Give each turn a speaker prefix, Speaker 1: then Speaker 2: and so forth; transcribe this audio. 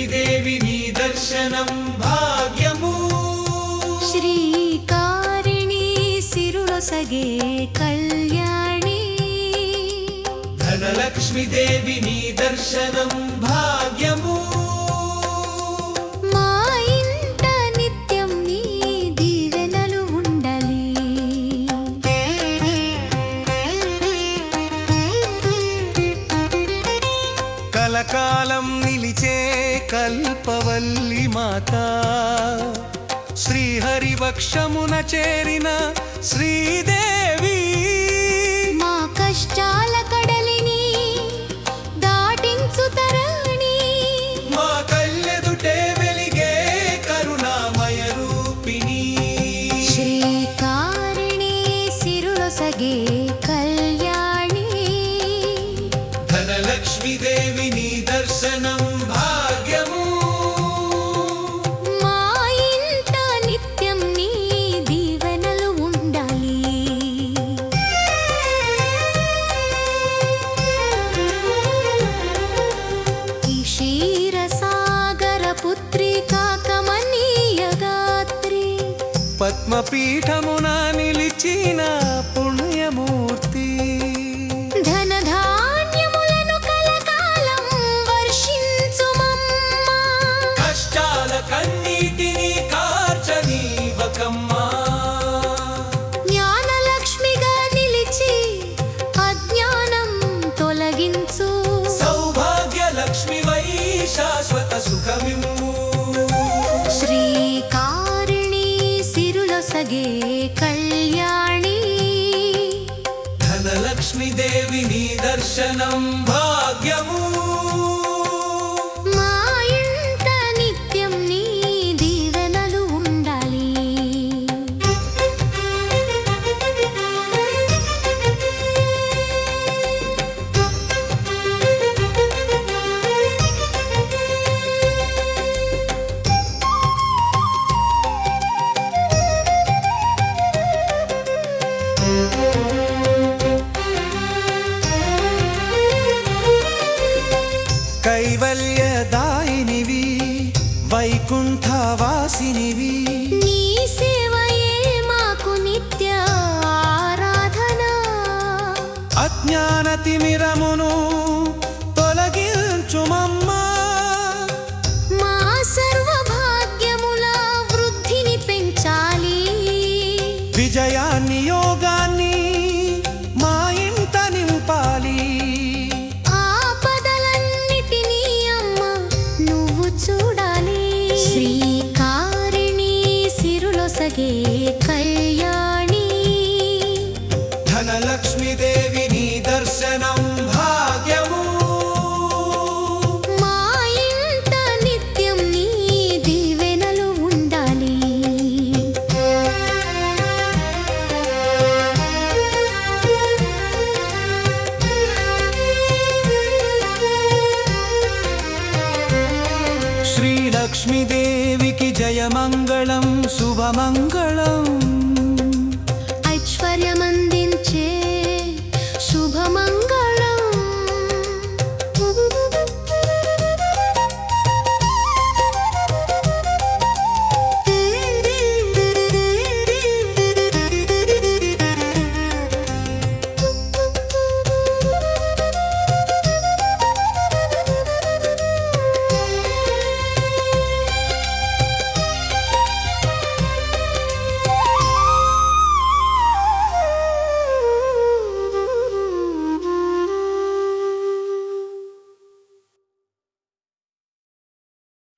Speaker 1: లక్ష్మీదేవి నీ దర్శనం భాగ్యము
Speaker 2: శ్రీకారిణి సిరులొసగే కళ్యాణి
Speaker 1: ధనలక్ష్మీదేవి నీ దర్శనం భాగ్యము
Speaker 2: మా ఇంట నిత్యం నీ దీవెనలు ఉండాలి
Speaker 3: కలకాలం నిలిచే కల్పవల్లి మాత శ్రీహరి వక్షమున చేరిన శ్రీదేవి
Speaker 2: మా కష్టాల కడలిని దాటించు తరణి
Speaker 1: మా కళ్ళెదుటే వెలిగే కరుణామయ రూపిణి
Speaker 2: శ్రీకారిణి సిరులొసగే కళ్యాణి
Speaker 1: ధనలక్ష్మీదేవి నీ దర్శనం భాగ్యము
Speaker 2: మా ఇంట నిత్యం నీ దీవెనలు ఉండాలి ఈ క్షీరసాగర పుత్రికా కమనీయ గాత్రి
Speaker 3: పద్మపీఠమున నిలిచిన పుణ్యమూర్తి
Speaker 2: ధనధాన్యములను కలకాలం వర్షించుమమ్మా
Speaker 1: కష్టాల కన్నీటిని కార్చనీవకమ్మా
Speaker 2: జ్ఞానలక్ష్మిగా నిలిచి అజ్ఞానం తొలగించు
Speaker 1: సౌభాగ్య లక్ష్మి వై శాశ్వత సుఖమిమ్ము
Speaker 2: శ్రీకారిణి సిరులొసగే కళ్యాణి
Speaker 1: ధనలక్ష్మీదేవి నీ దర్శనం భాగ్యము
Speaker 2: మా ఇంట నిత్యం నీ దీవెనలు ఉండాలి
Speaker 3: కైవల్యదాయినివి వైకుంఠవాసినివి
Speaker 2: నీ సేవయే మాకు నిత్య ఆరాధన
Speaker 3: అజ్ఞాన తిమిరమును తొలగించుమమ్మా
Speaker 2: మా సర్వభాగ్యముల వృద్ధిని పెంచాలి
Speaker 3: విజయాన్ని యోగాన్ని మా ఇంట నింపాలి
Speaker 2: ఆపదలన్నిటినీ అమ్మ నువ్వు చూడాలి శ్రీకారిణి సిరులొసగే కళ్యాణి
Speaker 1: ధనలక్ష్మీదేవి నీ దర్శనం భాగ్యము
Speaker 2: మా ఇంట నిత్యం నీ దీవెనలు ఉండాలి
Speaker 3: శ్రీలక్ష్మీదేవికి జయమంగళం శుభమంగళం
Speaker 2: ఐశ్వర్యమంద